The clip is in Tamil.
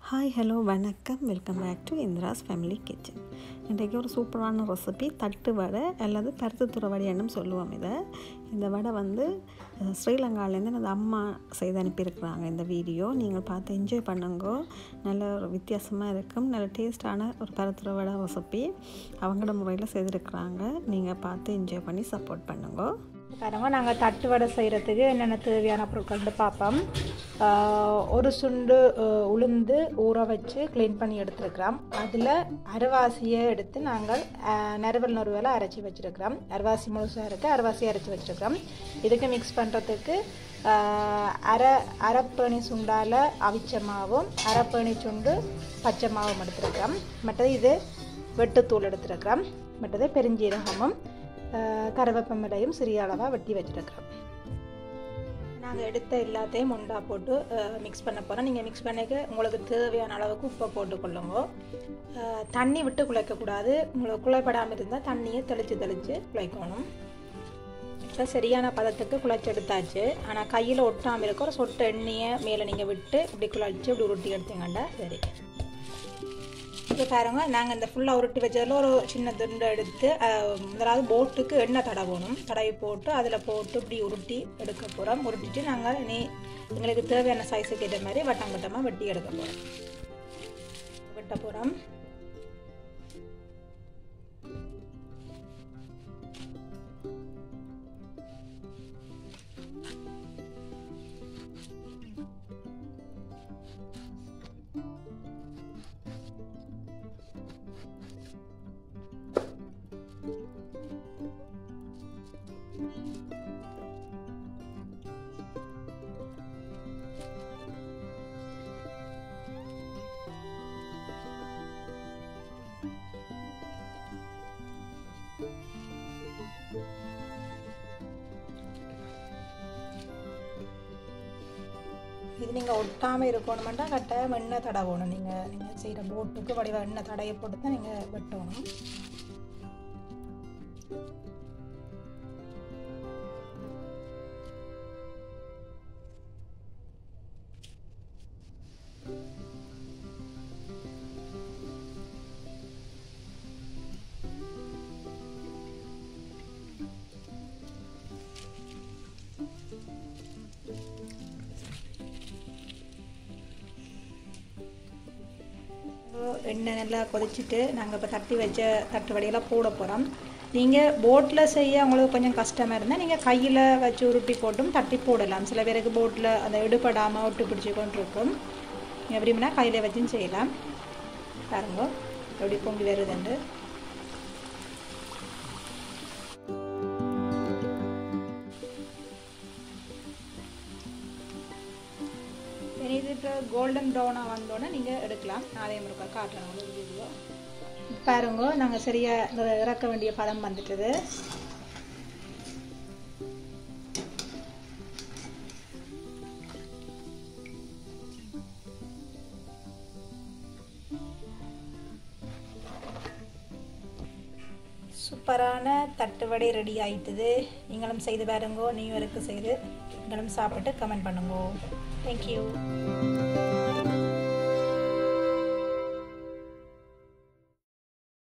ஹாய் ஹலோ வணக்கம் welcome back to Indira's family kitchen இன்றைக்கு ஒரு சூப்பரான ரெசிபி தட்டு வடை அல்லது பருத்துத்துறை வடைன்னு சொல்லுவோம் இதை இந்த வடை வந்து அஹ், ஸ்ரீலங்காலேருந்து எனது அம்மா செய்து அனுப்பியிருக்கிறாங்க இந்த வீடியோ நீங்கள் பார்த்து என்ஜாய் பண்ணுங்க நல்ல ஒரு வித்தியாசமாக இருக்கும் நல்ல டேஸ்டான ஒரு பருத்துறை வடை ரெசிபி அவங்களோட முறையில் செய்திருக்கிறாங்க நீங்கள் பார்த்து என்ஜாய் பண்ணி சப்போர்ட் பண்ணுங்க பாருங்க நாங்கள் தட்டு வடை செய்கிறதுக்கு என்னென்ன தேவையான பொருட்கள்னு பார்ப்போம் ஆஹ் ஒரு சுண்டு ஆஹ் உளுந்து ஊற வச்சு க்ளீன் பண்ணி எடுத்துருக்கிறோம் அதில் அரைவாசியை எடுத்து நாங்கள் ஆஹ் நறுவல் நறுவலை அரைச்சி வச்சுருக்கிறோம் அரைவாசி முழுசாக இருக்குது அரைவாசி அரைச்சி வச்சுருக்கிறோம் இதுக்கு மிக்ஸ் பண்ணுறதுக்கு அரை அரைப்பேணி சுண்டால் அவிச்ச மாவும் அரைப்பேணி சுண்டு பச்சை மாவும் எடுத்துருக்கிறோம் மற்றது இது வெட்டுத்தூள் எடுத்துருக்கிறோம் மற்றது பெருஞ்சீரகமும் ஆஹ் கருவேப்பமிலையும் சிறிய அளவாக வெட்டி வச்சுருக்கிறோம் நாங்கள் எடுத்த எல்லாத்தையும் உண்டா போட்டு மிக்ஸ் பண்ண போகிறோம் நீங்கள் மிக்ஸ் பண்ணிக்க உங்களுக்கு தேவையான அளவுக்கு உப்பை போட்டுக்கொள்ளுங்க ஆஹ் தண்ணி விட்டு குழைக்கக்கூடாது உங்களுக்கு குழைப்படாமல் இருந்தால் தண்ணியை தெளித்து தெளித்து குழைக்கணும் இப்போ சரியான பதத்துக்கு குழைச்சி எடுத்தாச்சு ஆனால் கையில் ஒட்டாமல் இருக்க ஒரு சொட்டு எண்ணெயை மேலே நீங்கள் விட்டு இப்படி குழைச்சி இப்படி உருட்டி எடுத்தீங்கண்டா சரி இப்போ பாருங்க நாங்கள் இந்த ஃபுல்லாக உருட்டி வச்சதில் ஒரு சின்ன துண்டை எடுத்து அஹ், முதலாவது போட்டுக்கு எண்ணெய் தடவணும் தடவி போட்டு அதில் போட்டு இப்படி உருட்டி எடுக்க போகிறோம் உருட்டிட்டு நாங்கள் இனி எங்களுக்கு தேவையான சைஸுக்கு ஏற்ற மாதிரி வட்டம் வட்டமாக வெட்டி எடுக்க போகிறோம் வெட்ட போகிறோம் இது நீங்கள் ஒட்டாமல் இருக்கணுமெண்டா கட்டாயம் எண்ணெய் தடவணும் நீங்கள் நீங்கள் செய்கிற போட்டுக்கு வடிவ எண்ணெய் தடைய போட்டு தான் நீங்கள் வெட்டணும் எண்ணெய் நல்லா கொதிச்சுட்டு நாங்கள் இப்போ தட்டி வச்ச தட்டு வடையெல்லாம் போட போகிறோம் நீங்கள் போட்டில் செய்ய உங்களுக்கு கொஞ்சம் கஷ்டமாக இருந்தால் நீங்கள் கையில் வச்சு உருட்டி போட்டும் தட்டி போடலாம் சில பேருக்கு போட்டில் அந்த எடுபடாமல் ஒட்டு பிடிச்சி கொண்டு இருக்கும் நீங்கள் விரும்பினா கையில் வச்சும் செய்யலாம் பாருங்க எப்படி பொங்கி வருதுண்டு இனி இது இப்போ கோல்டன் ப்ரௌனாக வந்தோடனே நீங்கள் எடுக்கலாம் நான் அதே மாதிரி காட்டுறேன் உங்களுக்கு வீடியோ பாருங்க நாங்கள் சரியாக இறக்க வேண்டிய பதம் வந்துட்டுது சூப்பரான தட்டுவடை ரெடி ஆயிட்டுது நீங்களும் செய்து பாருங்கோ நியூ இயருக்கு செய்து நீங்களும் சாப்பிட்டு கமெண்ட் பண்ணுங்க தேங்க்யூ